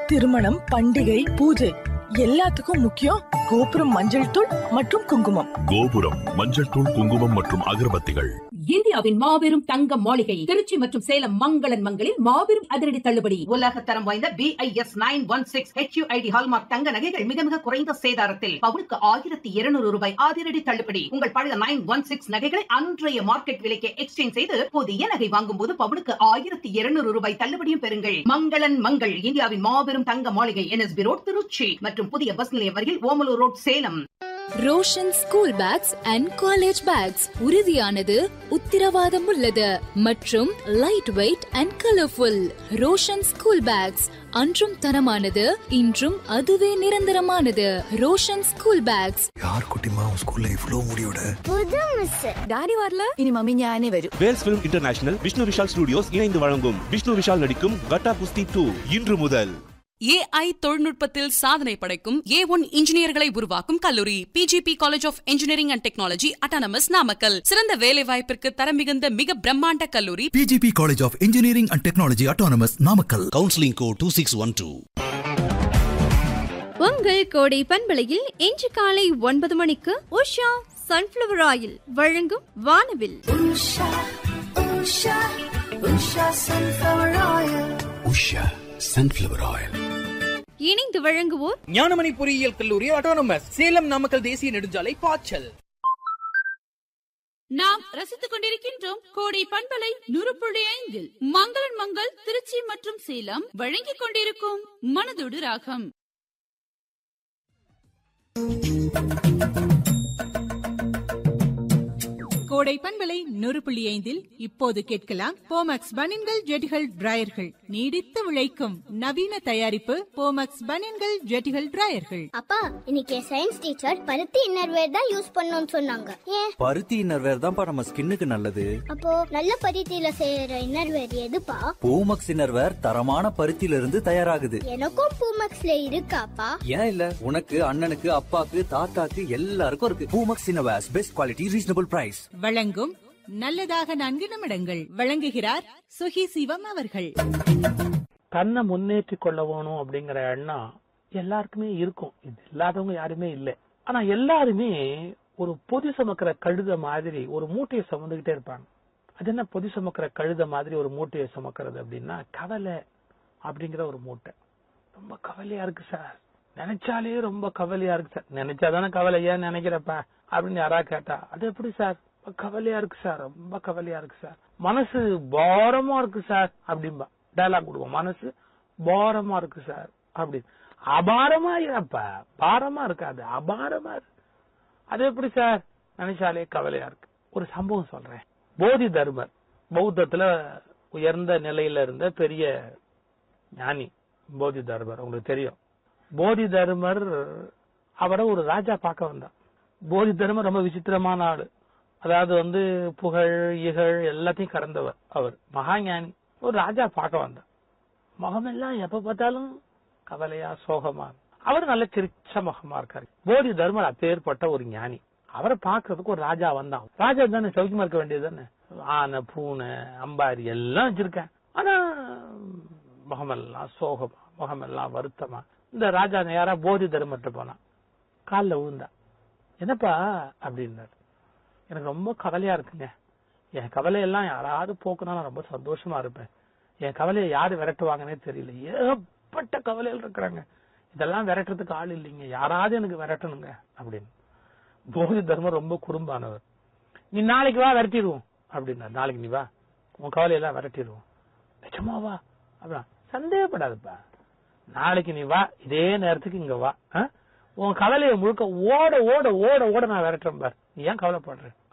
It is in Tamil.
திருமணம் பண்டிகை பூஜை எல்லாத்துக்கும் முக்கியம் கோபுரம் மஞ்சள் தூள் மற்றும் குங்குமம் கோபுரம் மஞ்சள் தூள் குங்குமம் மற்றும் அகர்பத்திகள் இந்தியாவின் மாபெரும் தங்க மாளிகை திருச்சி மற்றும் சேலம் மங்களன் மங்களில் மாபெரும் அதிரடி தள்ளுபடி உலக தரம் வாய்ந்த BIS nine one six HUID hallmark தங்க நகைகள் மிக மிக குறைந்த சேதாரத்தில் பவுனுக்கு ஆயிரத்தி இருநூறு ரூபாய் அதிரடி தள்ளுபடி உங்கள் பழைய நைன் ஒன் சிக்ஸ் நகைகளை அன்றைய மார்க்கெட் விலைக்கு எக்ஸ்சேஞ்ச் செய்து புதிய நகை வாங்கும் போது பவுனுக்கு ஆயிரத்தி இருநூறு ரூபாய் தள்ளுபடியும் பெறுங்கள் மங்களன் மங்கள் இந்தியாவின் மாபெரும் தங்க மாளிகை என்எஸ்பி ரோட் திருச்சி மற்றும் புதிய பஸ் நிலையம் அருகில் Omalur road Salem Roshan school bags and college bags உறுதியானது உத்திரவாதம் உள்ளது மற்றும் light weight and colourful Roshan school bags அன்றும் தரமானது இன்றும் அதுவே நிரந்தரமானது ரோஷன் ஸ்கூல் பேக்ஸ் யார் குட்டிமா உன் ஸ்கூல்ல இவ்ளோ முடியோட புது மிஸ் டாடி வரல இனி மம்மி ஞானே வரும் Vels film international Vishnu Vishal studios இணைந்து வழங்கும் விஷ்ணு விஷால் நடிக்கும் கட்டா குஸ்தி டூ இன்று முதல் ஏஐ தொழில்நுட்பத்தில் சாதனை படைக்கும் ஏ ஒன் இன்ஜினியர்களை உருவாக்கும் கல்லூரி PGP college of engineering and technology autonomous Namakkal சிறந்த வேலை வாய்ப்பிற்கு தரம் மிகுந்த மிக பிரம்மாண்ட கல்லூரி PGP college of engineering and technology autonomous Namakkal counselling code two six one two உங்கள் கோடை பண்பலையில் இன்று காலை ஒன்பது மணிக்கு உஷா சன்ஃபிளவர் ஆயில் வழங்கும் வானவில் உஷா சன்ஃபிளவர் ஆயில் இணைந்து வழங்குவோர் ஞானமணி பொறியியல் கல்லூரி ஆட்டோனமஸ் சேலம் நாமக்கல் தேசிய நெடுஞ்சாலை பாய்ச்சல் நாம் ரசித்துக் கொண்டிருக்கின்றோம் கோடை பண்பலை நூறு புள்ளி ஐந்தில் மங்களன் மங்கள் திருச்சி மற்றும் சேலம் வழங்கிக் கொண்டிருக்கும் மனதோடு ராகம் கோடை பண்பலை நூறு புள்ளி ஐந்தில் இப்போது கேட்கலாம் போமக்ஸ் பனின்கள் ஜெட்டிகள் டிராயர்கள் நீடித்து உழைக்கும் நவீன தயாரிப்பு போமக்ஸ் பனின்கள் ஜெட்டிகள் டிராயர்கள் அப்பா இன்னைக்கு சயின்ஸ் டீச்சர் பருத்தி இன்னர்வேர் தான் யூஸ் பண்ணணும்னு சொன்னாங்க ஏன் பருத்தி இன்னர்வேர் தான்ப்பா நம்ம ஸ்கின்னுக்கு நல்லது அப்போ நல்ல பருத்தியில செய்யற இன்னர்வேர் எதுப்பா பூமக்ஸ் இன்னர்வேர் தரமான பருத்தியில இருந்து தயாராகுது எனக்கும் பூமக்ஸ்ல இருக்காப்பா ஏன் இல்ல உனக்கு அண்ணனுக்கு அப்பாக்கு தாத்தாக்கு எல்லாருக்கும் இருக்கு Poomex innerwears best quality reasonable price வழங்கும் நல்லதாக நான்கு நிமிடங்கள் வழங்குகிறார் சுகி சிவம் அவர்கள் தன்னை முன்னேற்றி கொள்ள வேணும் அப்படிங்கிற எண்ணம் எல்லாருக்குமே இருக்கும் இது இல்லாதவங்க யாருமே இல்லை ஆனா எல்லாருமே ஒரு பொதி சுமக்கிற கழுத மாதிரி ஒரு மூட்டையை சுமந்துகிட்டே இருப்பாங்க அது என்ன பொதி சுமக்கிற கழுத மாதிரி ஒரு மூட்டையை சுமக்கிறது அப்படின்னா கவலை அப்படிங்கிற ஒரு மூட்டை ரொம்ப கவலையா இருக்கு சார் நினைச்சாலே ரொம்ப கவலையா இருக்கு சார் நினைச்சாதானே கவலை ஏன் நினைக்கிறப்ப அப்படின்னு யாரா கேட்டா அது எப்படி சார் கவலையா இருக்கு சார் ரொம்ப கவலையா இருக்கு சார் மனசு பாரமா இருக்கு சார் அப்படிம்பா டயலாக் கொடுவோம் மனசு பாரமா இருக்கு சார் அப்படி அபாரமா இருப்ப பாரமா இருக்காது அபாரமா இருக்கு அது எப்படி சார் நினைச்சாலே கவலையா இருக்கு ஒரு சம்பவம் சொல்றேன் போதி தர்மர் பௌத்தத்துல உயர்ந்த நிலையில இருந்த பெரிய ஞானி போதி தர்மர் உங்களுக்கு தெரியும் போதி தர்மர் அவரை ஒரு ராஜா பார்க்க வந்தார் போதி தர்மர் ரொம்ப விசித்திரமான ஆளு அதாவது வந்து புகழ் இகழ் எல்லாத்தையும் கடந்தவர் அவர் மகாஞானி ஒரு ராஜா பார்க்க வந்தார் முகமெல்லாம் எப்ப பார்த்தாலும் கவலையா சோகமா அவர் நல்ல சிரிச்ச முகமா இருக்காரு போதி தர்மர் அப்பேற்பட்ட ஒரு ஞானி அவரை பாக்குறதுக்கு ஒரு ராஜா வந்தான் ராஜா தானே சௌக்கியமா இருக்க வேண்டியது தானே ஆனை பூனை அம்பாரி எல்லாம் வச்சிருக்கேன் ஆனா முகமெல்லாம் சோகமா முகமெல்லாம் வருத்தமா இந்த ராஜா நேரா போதி தர்மர்கிட்ட போனான் காலில் விழுந்தா என்னப்பா அப்படின்னாரு எனக்கு ரொம்ப கவலையா இருக்குங்க என் கவலையெல்லாம் யாராவது போக்குனா நான் ரொம்ப சந்தோஷமா இருப்பேன் என் கவலையை யாரு விரட்டுவாங்கன்னே தெரியல ஏகப்பட்ட கவலைகள் இருக்கிறாங்க இதெல்லாம் விரட்டுறதுக்கு ஆள் இல்லைங்க யாராவது எனக்கு விரட்டணுங்க அப்படின்னு போதி தர்மம் ரொம்ப குறும்பானவர் நீ நாளைக்கு வா விரட்டிடுவோம் அப்படின்னா நாளைக்கு நீ வா உன் கவலையெல்லாம் விரட்டிடுவோம் நிஜமாவா அப்படின்னா சந்தேகப்படாதுப்பா நாளைக்கு நீ வா இதே நேரத்துக்கு இங்க வா உன் கவலையை முழுக்க ஓட ஓட ஓட ஓட நான் விரட்டுறேன் பார் நீ ஏன் கவலைப்படுற